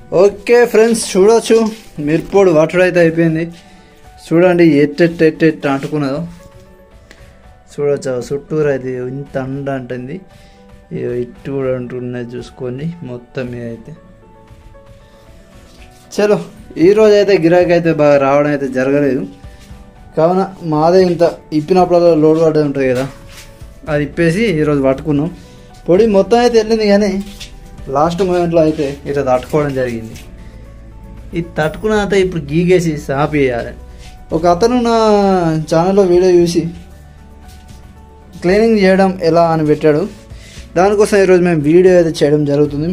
Okay friends చూడొచ్చు మిరపొడి water అయితే అయిపోయింది చూడండి ఎట్టెట్ ఎట్టెట్ అంటుకున్నదో చూడొచ్చు ఆ చుట్టూరు అయితే ఇంత అండ అంటుంది ఇగో ఇటు కూడా అంటున్నది చూసుకోండి మొత్తం మీద అయితే చలో ఈరోజు అయితే గిరాకీ అయితే బాగా రావడం అయితే జరగలేదు కావున మాదే ఇంత ఇప్పినప్పుడల్లా లోడ్ పడ్డది ఉంటుంది కదా అది ఇప్పేసి ఈరోజు పట్టుకున్నాం పొడి మొత్తం అయితే వెళ్ళింది కానీ లాస్ట్ మూమెంట్లో అయితే ఇట్లా తట్టుకోవడం జరిగింది ఇది తట్టుకున్న తర్వాత ఇప్పుడు గీగేసి సాప్ వేయాలి ఒక అతను నా ఛానల్లో వీడియో చూసి క్లీనింగ్ చేయడం ఎలా అని పెట్టాడు దానికోసం ఈరోజు మేము వీడియో అయితే చేయడం జరుగుతుంది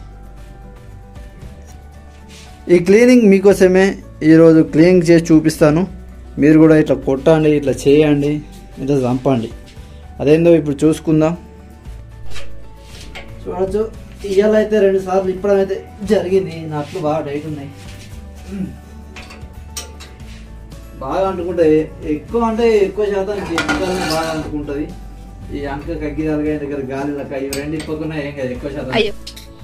ఈ క్లీనింగ్ మీకోసమే ఈరోజు క్లీనింగ్ చేసి చూపిస్తాను మీరు కూడా ఇట్లా కొట్టండి ఇట్లా చేయండి ఇట్లా చంపండి అదేందో ఇప్పుడు చూసుకుందాం చూడచ్చు ఇవాళ అయితే రెండు సార్లు ఇప్పడం అయితే జరిగింది నట్లు బాగా డైట్ ఉన్నాయి బాగా అంటుకుంటుంది ఎక్కువ అంటే ఎక్కువ శాతం అంకలనే బాగా అంటుకుంటుంది ఈ అంక కగ్గిదాలుగా దగ్గర గాలి లెక్క ఇవి రెండు ఇప్పకున్నా ఏం కాదు ఎక్కువ శాతం అయ్యో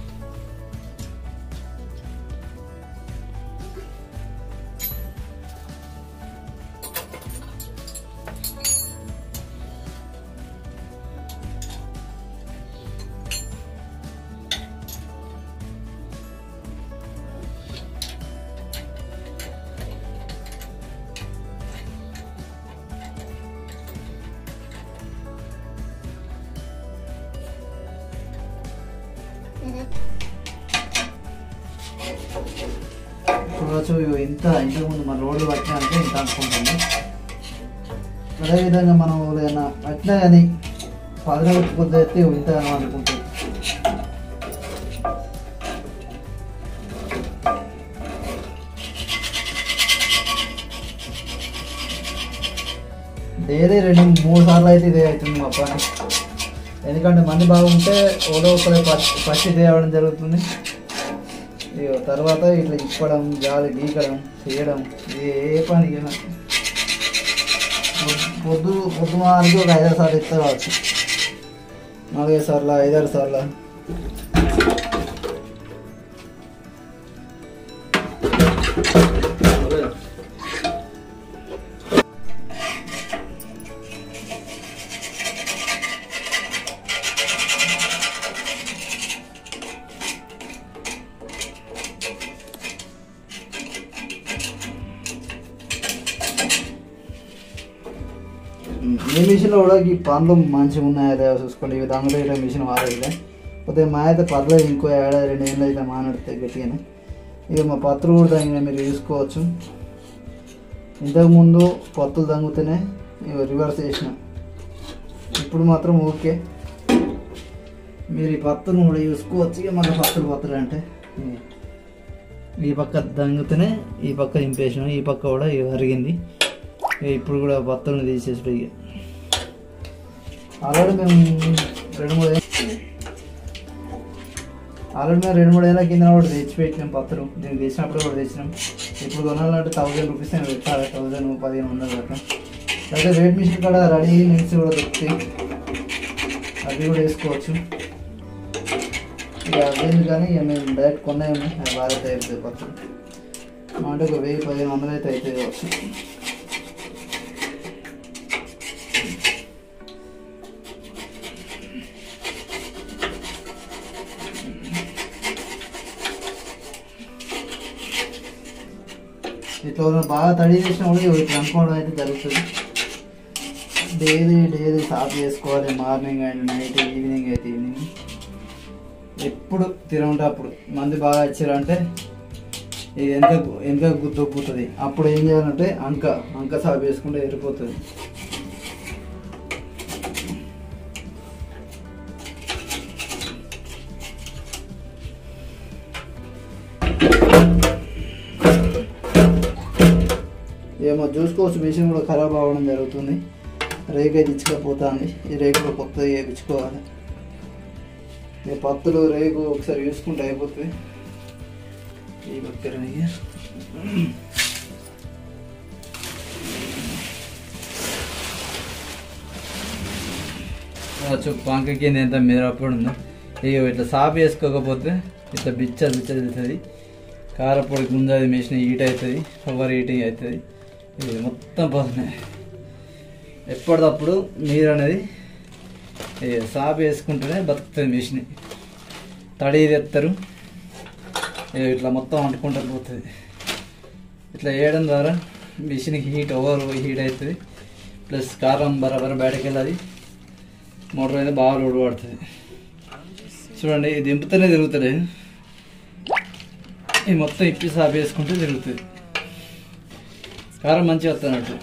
చూడవచ్చు ఇవి ఇంత ఇంతకుముందు మన రోడ్లు పట్టినారంటే ఇంత అనుకుంటుంది అదేవిధంగా మనం ఏదైనా పట్టినా కానీ పదన కొద్ది అయితే ఇంత అనుకుంటుంది డైలీ రెండు మూడు సార్లు అయితే ఇదే అవుతుంది మా పని ఎందుకంటే మంది బాగుంటే ఓడో ఒకరే ఫస్ట్ ఫస్ట్ ఇదే అవ్వడం జరుగుతుంది ఇగో తర్వాత ఇట్లా ఇప్పడం గాలి గీకడం చేయడం ఇది ఏ పని ఇక నాకు. పొద్దు- పొద్దు పొద్దు మారికి ఒక ఐదారు సార్లు ఇస్తే కావచ్చు నాలుగైదు సార్లు ఐదారు సార్లు ఈ మిషన్లో కూడా ఈ పనులు మంచిగా ఉన్నాయా లేదా చూసుకోండి ఇవి దాంట్లో ఇట్లా మిషన్ వాడేదిలే పోతే మా అయితే పర్లేదు ఇంకో ఏడాది రెండు ఏళ్ళు అయితే మానడితే గట్టిగానే ఇక మా పత్రులు కూడా తగిన మీరు చూసుకోవచ్చు ఇంతకుముందు పత్తులు తంగితేనే ఇవి రివర్స్ చేసిన ఇప్పుడు మాత్రం ఓకే మీరు ఈ పత్తులను కూడా చూసుకోవచ్చు ఇక మళ్ళీ పత్తులు పత్తులు అంటే ఇవి. ఈ పక్క దంగితేనే ఈ పక్క దింపేసిన ఈ పక్క కూడా ఇవి అరిగింది ఇక ఇప్పుడు కూడా పత్తులను తీసేసి ఇక ఆల్రెడీ మేము రెండు మూడు ఏ- ఆల్రెడీ మేము రెండు మూడు ఏళ్ళ కింద కూడా తెచ్చి పెట్టినాం పత్రం దీనికి తెచ్చినప్పుడు కూడా తెచ్చినాం ఇప్పుడు కొనాలంటే థౌజండ్ రూపీస్ నేను పెట్టాలి థౌజండ్ పదిహేను వందలు అట్లా అయితే రేట్ మిషన్ కూడా రెడీ మిక్స్ కూడా దొరుకుతాయి అవి కూడా వేసుకోవచ్చు ఇక అదేంది కానీ ఇక మేము డైరెక్ట్ కొన్నాయి ఉన్నాయి అవి బాగా తయారుతాయి పత్రం అంటే ఒక వెయ్యి పదిహేను వందలు అయితే అవుతాయి కావచ్చు ఇట్లా ఉన్న బాగా తడి చేసిన కూడా ఇట్లా అనుకోవడం అయితే జరుగుతుంది డైలీ డైలీ సాఫ్ చేసుకోవాలి మార్నింగ్ అండ్ నైట్ ఈవినింగ్ అయితే ఈవినింగ్ ఎప్పుడు తిరగంటే అప్పుడు మంది బాగా వచ్చారంటే ఇది ఎంత ఎంత గుర్తుపోతుంది అప్పుడు ఏం చేయాలంటే అంక అంక సాఫ్ చేసుకుంటే ఎరిపోతుంది ఏమో చూసుకోవచ్చు మిషన్ కూడా ఖరాబ్ అవ్వడం జరుగుతుంది రేకు అయితే ఇచ్చుకపోతుంది ఈ రేకులో కొత్తది వేయించుకోవాలి ఈ పత్తులు రేకు ఒకసారి చూసుకుంటే అయిపోతుంది ఈ బక్కర పంక కింద ఎంత మిరపడి ఉందో ఇక ఇట్లా సాఫ్ చేసుకోకపోతే ఇట్లా బిచ్చలు బిచ్చలు వెళ్తుంది కారపొడి గుంజాది మిషన్ హీట్ అవుతుంది ఓవర్ హీటింగ్ అవుతుంది ఇది మొత్తం పోతున్నాయి ఎప్పటికప్పుడు నీరు అనేది ఈ సాపు వేసుకుంటేనే బతుకుతుంది మిషన్ తడి తెస్తారు ఇక ఇట్లా మొత్తం అంటుకుంటూ పోతుంది ఇట్లా వేయడం ద్వారా మిషన్కి హీట్ ఓవర్ హీట్ అవుతుంది ప్లస్ కారం బరాబర్ బయటకు వెళ్ళాలి మోటార్ అయితే బాగా లోడ్ పడుతుంది చూడండి ఇది దింపుతూనే తిరుగుతుంది ఇది మొత్తం ఇప్పి సాపు వేసుకుంటే తిరుగుతుంది కారం మంచిగా వస్తుంది అన్నట్టు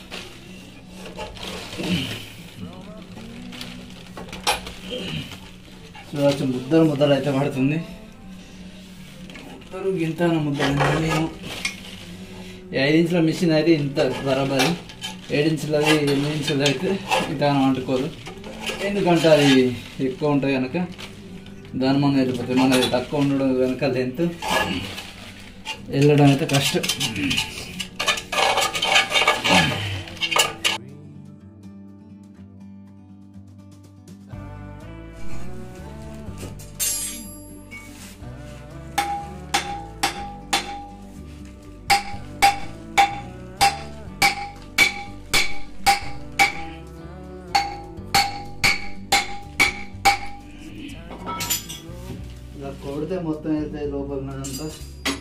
చూడవచ్చు ముద్దలు ముద్దలు అయితే పడుతుంది ముద్దలు గింత ముద్దలు మేము ఈ ఐదు ఇంచుల మిషన్ అయితే ఇంత బరాబరి ఏడు ఇంచులది ఎనిమిది ఇంచులది అయితే ఇంత అంటుకోదు ఎందుకంటే అది ఎక్కువ ఉంటుంది కనుక దాని మనం వెళ్ళిపోతుంది మనది తక్కువ ఉండడం కనుక లెంత్ వెళ్ళడం అయితే కష్టం ఇలా కొడితే మొత్తం అయితే లోపల ఉన్నదంతా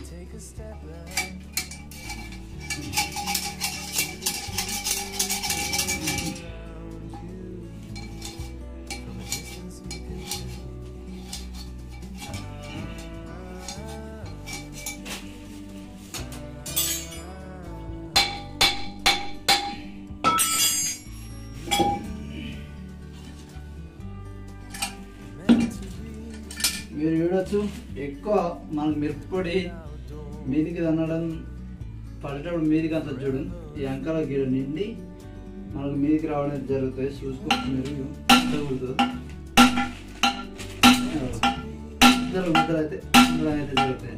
మీరు చూడొచ్చు ఎక్కువ మనకు మిరప్పొడి మీదికి తన్నడం పడేటప్పుడు మీదికి అంత చూడు ఈ అంకాల గిడ నిండి మనకు మీదికి రావడం జరుగుతుంది చూసుకోవచ్చు మీరు ఎంత కుడుతుందో. ఇద్దరు ముద్దలు అయితే ముద్దలు అయితే జరుగుతాయి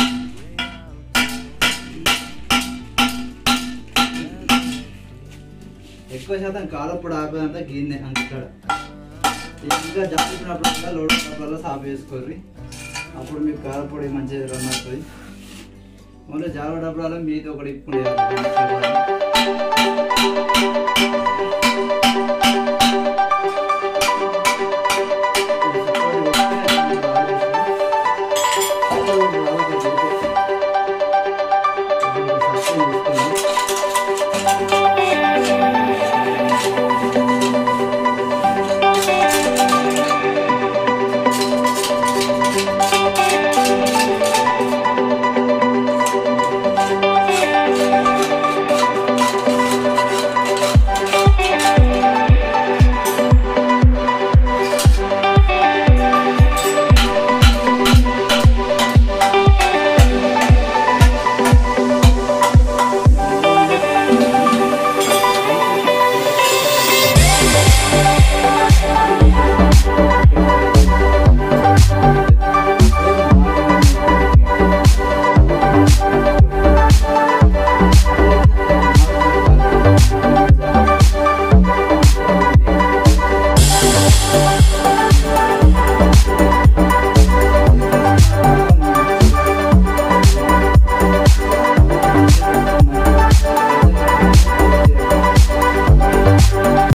ఎక్కువ శాతం కాలప్పుడు ఆపేదంతా గిన్నె అంక్కడ ఇంకా జాగ్రత్తప్పుడు లోడ్ ఉన్నప్పుడల్లా సాఫ్ చేసుకోర్రి అప్పుడు మీకు కారపొడి మంచిగా రన్ అవుతుంది మళ్ళీ జాగ్రత్తప్పుడల్లా మీది ఒకటి ఇప్పుడు